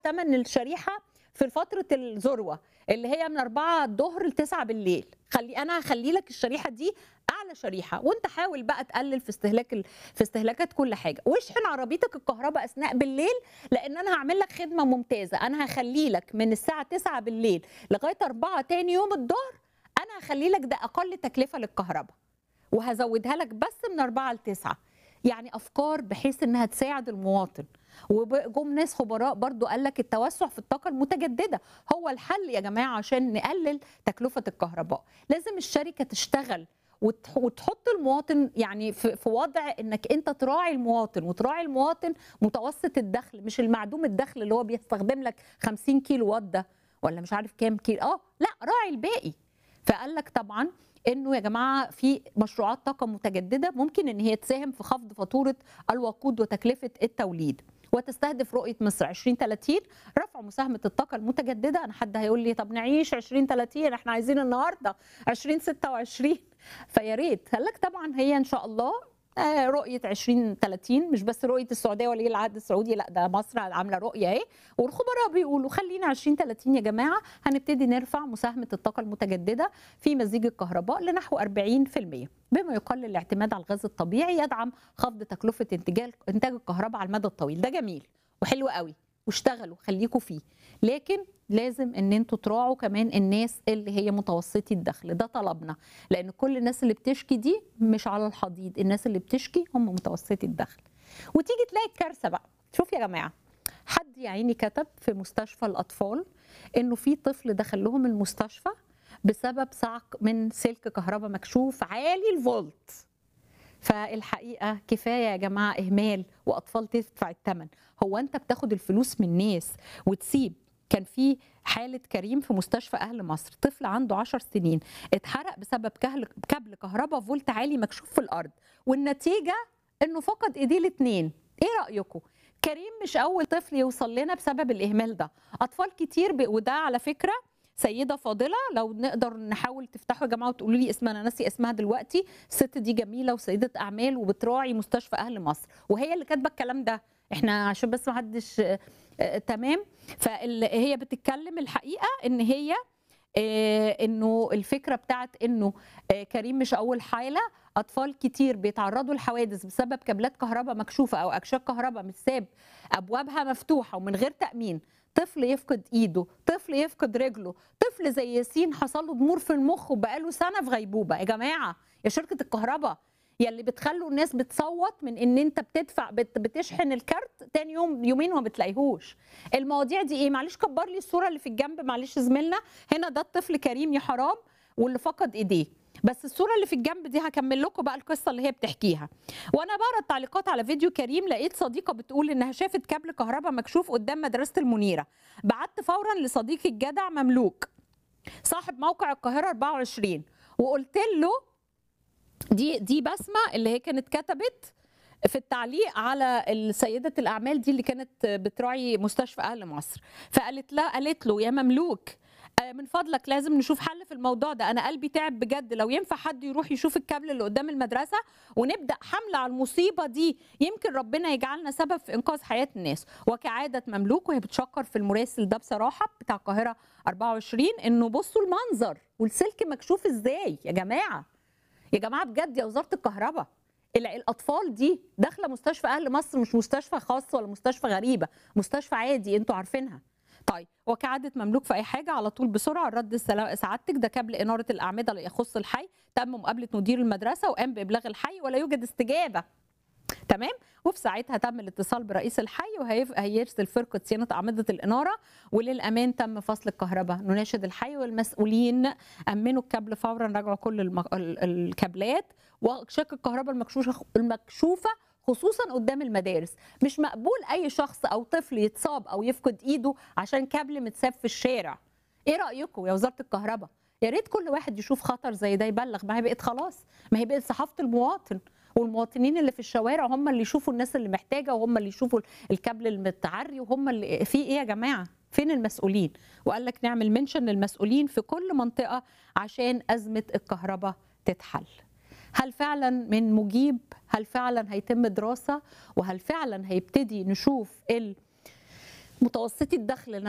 ثمن الشريحه في فتره الذروه اللي هي من 4 الظهر ل 9 بالليل خلي انا هخلي لك الشريحه دي اعلى شريحه وانت حاول بقى تقلل في استهلاك ال... في استهلاكات كل حاجه واشحن عربيتك الكهرباء اثناء بالليل لان انا هعمل لك خدمه ممتازه انا هخلي لك من الساعه 9 بالليل لغايه 4 تاني يوم الظهر انا هخلي لك ده اقل تكلفه للكهرباء وهزودها لك بس من 4 ل 9 يعني افكار بحيث انها تساعد المواطن وجم ناس خبراء برضو قال لك التوسع في الطاقه المتجدده هو الحل يا جماعه عشان نقلل تكلفه الكهرباء لازم الشركه تشتغل وتحط المواطن يعني في وضع انك انت تراعي المواطن وتراعي المواطن متوسط الدخل مش المعدوم الدخل اللي هو بيستخدم لك 50 كيلو وات ده ولا مش عارف كام كيلو اه لا راعي الباقي فقال لك طبعا انه يا جماعه في مشروعات طاقه متجدده ممكن ان هي تساهم في خفض فاتوره الوقود وتكلفه التوليد وتستهدف رؤيه مصر 2030 رفع مساهمه الطاقه المتجدده انا حد هيقول لي طب نعيش 2030 احنا عايزين النهارده 2026 فيا ريت قال لك طبعا هي ان شاء الله رؤيه 2030 مش بس رؤيه السعوديه ولي العهد السعودي لا ده مصر عامله رؤيه اهي والخبراء بيقولوا خلينا 2030 يا جماعه هنبتدي نرفع مساهمه الطاقه المتجدده في مزيج الكهرباء لنحو 40% بما يقلل الاعتماد على الغاز الطبيعي يدعم خفض تكلفه انتاج انتاج الكهرباء على المدى الطويل ده جميل وحلو قوي واشتغلوا خليكوا فيه لكن لازم ان انتوا تراعوا كمان الناس اللي هي متوسطي الدخل ده طلبنا لان كل الناس اللي بتشكي دي مش على الحضيض الناس اللي بتشكي هم متوسطي الدخل وتيجي تلاقي الكارثه بقى شوف يا جماعه حد يا عيني كتب في مستشفى الاطفال انه في طفل دخل لهم المستشفى بسبب صعق من سلك كهرباء مكشوف عالي الفولت فالحقيقه كفايه يا جماعه اهمال واطفال تدفع الثمن هو انت بتاخد الفلوس من ناس وتسيب كان في حالة كريم في مستشفى أهل مصر طفل عنده 10 سنين اتحرق بسبب كابل كهرباء فولت عالي مكشوف في الأرض والنتيجة إنه فقد إيديه الاتنين إيه رأيكم؟ كريم مش أول طفل يوصل لنا بسبب الإهمال ده أطفال كتير ب... وده على فكرة سيده فاضله لو نقدر نحاول تفتحوا يا جماعه وتقولوا لي اسمها انا ناسي اسمها دلوقتي الست دي جميله وسيده اعمال وبتراعي مستشفى اهل مصر وهي اللي كاتبه الكلام ده احنا عشان بس ما حدش آه تمام فهي بتتكلم الحقيقه ان هي آه انه الفكره بتاعت انه آه كريم مش اول حاله اطفال كتير بيتعرضوا لحوادث بسبب كابلات كهرباء مكشوفه او اكشاك كهرباء متساب ابوابها مفتوحه ومن غير تامين طفل يفقد ايده طفل يفقد رجله طفل زي ياسين حصل له ضمور في المخ وبقاله سنه في غيبوبه يا جماعه يا شركه الكهرباء يا اللي بتخلوا الناس بتصوت من ان انت بتدفع بت بتشحن الكارت تاني يوم يومين وما بتلاقيهوش المواضيع دي ايه معلش كبر لي الصوره اللي في الجنب معلش زميلنا هنا ده الطفل كريم يا حرام واللي فقد ايديه بس الصوره اللي في الجنب دي هكمل لكم بقى القصه اللي هي بتحكيها وانا بقرا التعليقات على فيديو كريم لقيت صديقه بتقول انها شافت كابل كهرباء مكشوف قدام مدرسه المنيره بعت فورا لصديقي الجدع مملوك صاحب موقع القاهره 24 وقلت له دي دي بسمه اللي هي كانت كتبت في التعليق على سيدة الأعمال دي اللي كانت بتراعي مستشفى أهل مصر فقالت لا قالت له يا مملوك من فضلك لازم نشوف حل في الموضوع ده انا قلبي تعب بجد لو ينفع حد يروح يشوف الكابل اللي قدام المدرسه ونبدا حمله على المصيبه دي يمكن ربنا يجعلنا سبب في انقاذ حياه الناس وكعاده مملوك وهي بتشكر في المراسل ده بصراحه بتاع القاهره 24 انه بصوا المنظر والسلك مكشوف ازاي يا جماعه يا جماعه بجد يا وزاره الكهرباء الاطفال دي داخله مستشفى اهل مصر مش مستشفى خاص ولا مستشفى غريبه مستشفى عادي انتوا عارفينها طيب وكعادة مملوك في أي حاجة على طول بسرعة الرد سعادتك ده كابل إنارة الأعمدة اللي يخص الحي تم مقابلة مدير المدرسة وقام بإبلاغ الحي ولا يوجد استجابة تمام وفي ساعتها تم الاتصال برئيس الحي وهيرسل فرقه صيانه اعمده الاناره وللامان تم فصل الكهرباء نناشد الحي والمسؤولين امنوا الكابل فورا راجعوا كل المك... الكابلات وشك الكهرباء المكشوفه المكشوفه خصوصا قدام المدارس مش مقبول اي شخص او طفل يتصاب او يفقد ايده عشان كابل متساب في الشارع ايه رايكم يا وزاره الكهرباء يا ريت كل واحد يشوف خطر زي ده يبلغ ما هي بقت خلاص ما هي بقت صحافه المواطن والمواطنين اللي في الشوارع هم اللي يشوفوا الناس اللي محتاجه وهم اللي يشوفوا الكابل المتعري وهم اللي في ايه يا جماعه فين المسؤولين وقال لك نعمل منشن للمسؤولين في كل منطقه عشان ازمه الكهرباء تتحل هل فعلا من مجيب هل فعلا هيتم دراسه وهل فعلا هيبتدي نشوف ال متوسطي الدخل